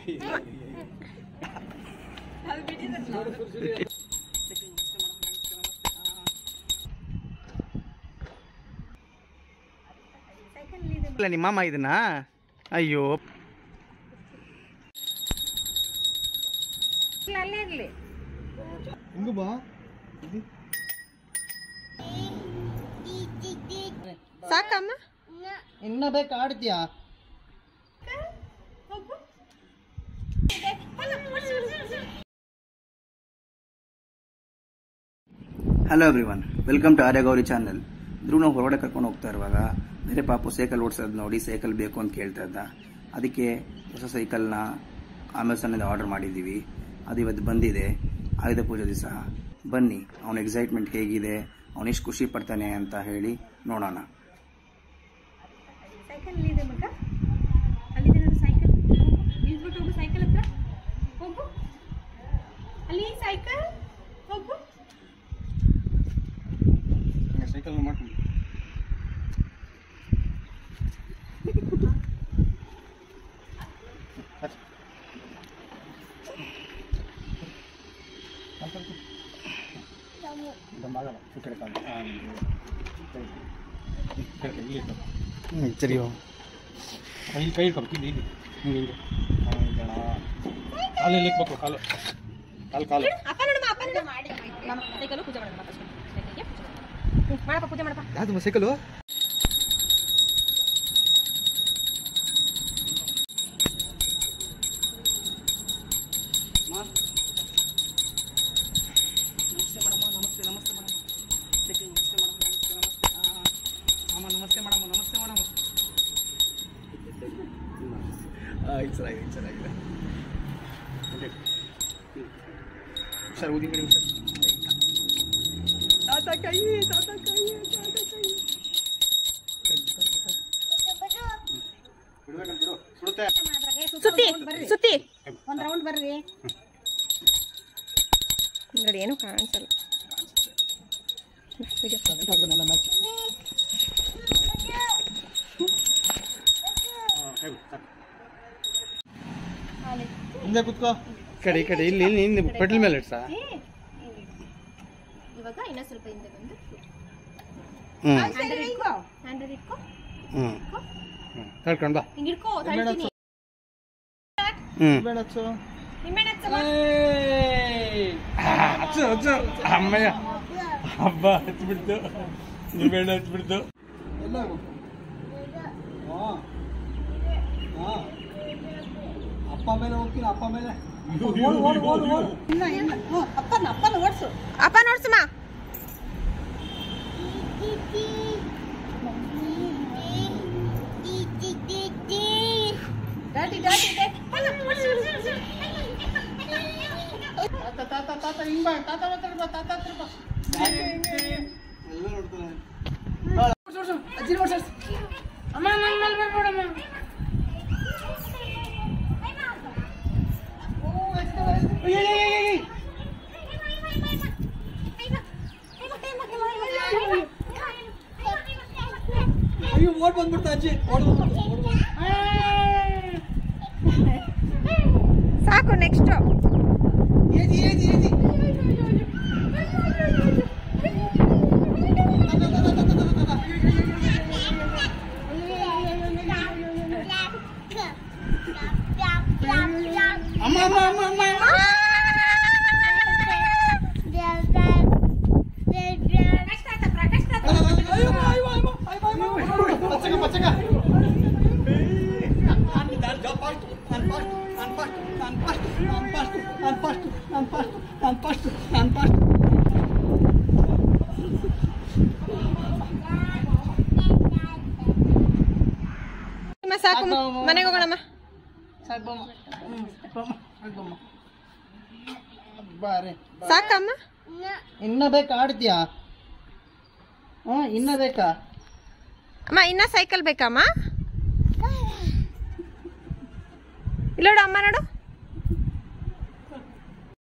ಇಲ್ಲ ನಿಮ್ಮ ಮಾಮ ಇದನ್ನ ಅಯ್ಯೋ ಅಲ್ಲೇ ಇರ್ಲಿ ಹಿಂಗು ಬಾ ಸಾಕಮ್ಮ ಇನ್ನ ಬೇಕು ಆಡ್ತೀಯಾ hello everyone welcome to Aryagowri channel Dhruva ನಾವು ಹೊರಗಡೆ ಕರ್ಕೊಂಡು ಹೋಗ್ತಾ ಇರುವಾಗ ಬೇರೆ ಪಾಪು ಸೈಕಲ್ ಓಡಿಸೋದು ನೋಡಿ ಸೈಕಲ್ ಬೇಕು ಅಂತ ಕೇಳ್ತಾ ಇದ್ದ ಅದಕ್ಕೆ ಹೊಸ ಸೈಕಲ್ನ ಅಮೆಝಾನಿಂದ ಆರ್ಡರ್ ಮಾಡಿದ್ದೀವಿ ಅದು ಇವತ್ತು ಬಂದಿದೆ ಆಯುಧ ಪೂಜೆ ದಿವಸ ಬನ್ನಿ ಅವನ ಎಕ್ಸೈಟ್ಮೆಂಟ್ ಹೇಗಿದೆ ಅವನು ಎಷ್ಟು ಖುಷಿ ಪಡ್ತಾನೆ ಅಂತ ಹೇಳಿ ನೋಡೋಣ ಸೈಕಲ್ ಇದೆ ಮಗ ಅಲ್ಲಿದೆ ನೋಡು ಸೈಕಲ್ ನಿಲ್ಸ್ಬಿಟ್ಟು ಹೋಗು ಸೈಕಲ್ ಹತ್ರ ಹೋಗು ಅಲ್ಲಿ ಸೈಕಲ್ ಹೋಗು ಸೈಕಲ್ ಮಾಡ್ಕೊಂಡು ಸರಿ ಕೈ ಕೈ ಇಟ್ಕೊಂಡು ಇಲ್ಲಿ ಇಲ್ಲಿ ಹಿಂಗೆ ಹಿಂಗೆ ಕಾಲಲ್ಲಿ ಇಕ್ಬೇಕು ಕಾಲು ಕಾಲು ಕಾಲು ಅಪ್ಪ ನೋಡಮ್ಮ ಅಪ್ಪ ನೋಡು ನಮ್ಮ ಸೈಕಲ್ ಪೂಜೆ ಮಾಡೋಣ ಫಸ್ಟ್ ಸೈಕಲ್ಗೆ ಪೂಜೆ ಮಾಡೋಣ ಹ್ಮ್, ಮಾಡಪ್ಪ ಪೂಜೆ ಮಾಡಪ್ಪ ಯಾವ್ದು ಸೈಕಲು ನಮಸ್ತೆ ಮೇಡಮ್ ನಮಸ್ತೆ ನಮಸ್ತೆ ಮೇಡಮ್ ಸೈಕಲ್ ನಮಸ್ತೆ ಮೇಡಮ್ ನಮಸ್ತೆ ನಮಸ್ತೆ ಅಮ್ಮ ನಮಸ್ತೆ ಮೇಡಮ್ ನಮಸ್ತೆ ಮೇಡಮ್ ಆಯ್ತು ಸರ್ ಆಯ್ತು ಸರ್ ಆಗಿದೆ ಸರ್ ಊದಿ ಮೇಡಮ್ ಸರ್ ತಾತ ಕೈ ತಾತ ಕೈ ತಾತ ಕೈ ಬಿಡ್ಬೇಕಂತ ಬಿಡು ಸುಡುತ್ತೆ ಸುತ್ತಿ ಸುತ್ತಿ ಒಂದು ರೌಂಡ್ ಬರ್ರಿ ನೋಡಿ ಏನು ಕಾಣಿಸಲ್ಲ ಪೂಜೆ ಹಾಂ ಕೈ ಬಿಡು ಸಾಕು ಹಿಂದೆ ಕುತ್ಕೋ ಕಡೆ ಈ ಕಡೆ ಇಲ್ಲಿ ಇಲ್ಲಿ ಹಿಂದೆ ಪೆಟ್ಲ್ ಮೇಲೆ ಇಡ್ಸಾ ಇವಾಗ ಇನ್ನೂ ಸ್ವಲ್ಪ ಹಿಂದೆ ಬಂದು ಹ್ಞೂ ಹ್ಯಾಂಡಲ್ ಇಟ್ಕೋ ಹ್ಯಾಂಡಲ್ ಇಟ್ಕೋ ಹ್ಞೂ ಹ್ಞೂ ತಳ್ಕೊಂಡು ಬಾ ಹಿಂಗೆ ಇಟ್ಕೋ ತಳ್ತೀನಿ ಹ್ಞೂ ನಿಂಬೆಹಣ್ಣು ಹಚ್ಚಮ್ಮ. ಹಚ್ಚು ಹಚ್ಚು ಅಮ್ಮಯ್ಯ ಹಬ್ಬ ಹಚ್ಬಿಡ್ತು ನಿಂಬೆಹಣ್ಣು ಹಚ್ಬಿಡ್ತು ಅಪ್ಪ ಮೇಲೆ ಹೋಗ್ತೀನಿ ಅಪ್ಪ ಮೇಲೆ ಅಪ್ಪ ನೋಡ್ಸಮ್ಮ ಎಲ್ಲ ನೋಡ್ತಾನೆ ಅಯ್ಯೋ ಓಡ್ ಬಂದ್ಬಿಡ್ತಾ ಅಜ್ಜಿ ಓಡ್ ಬಂದ್ಬಿಡ್ತು ಸಾಕು ನೆಕ್ಸ್ಟ್ ಏಜಿ ಏಜಿ ಏಜಿ ಅಮ್ಮ ಅಮ್ಮ ಅಮ್ಮ ಅಮ್ಮ ಅಯ್ಯೋ ಅಯ್ಯೋ ಅಯ್ಯೋ ಅಯ್ಯೋ ಅಯ್ಯೋ ಪಚ್ಚಗ ಪಚ್ಚಗ ನಾನು ಫಾಸ್ಟ್ ನಾನು ಫಾಸ್ಟ್ ನಾನು ಫಾಸ್ಟ್ ನಾನು ಫಾಸ್ಟ್ ನಾನು ಫಾಸ್ಟ್ ನಾನು ಫಾಸ್ಟ್ ನಾನು ಫಾಸ್ಟ್ ಅಮ್ಮ, ಸಾಕು ಮನೆಗೆ ಹೋಗೋಣಮ್ಮ ಬಾರೆ ಸಾಕಮ್ಮ ಇನ್ನ ಬೇಕಾ ಆಡ್ತೀಯಾ ಹ್ಞೂ ಇನ್ನ ಬೇಕಾ ಅಮ್ಮ ಇನ್ನ ಸೈಕಲ್ ಬೇಕಮ್ಮ ಇಲ್ಲ ನೋಡು ಅಮ್ಮ ನೋಡು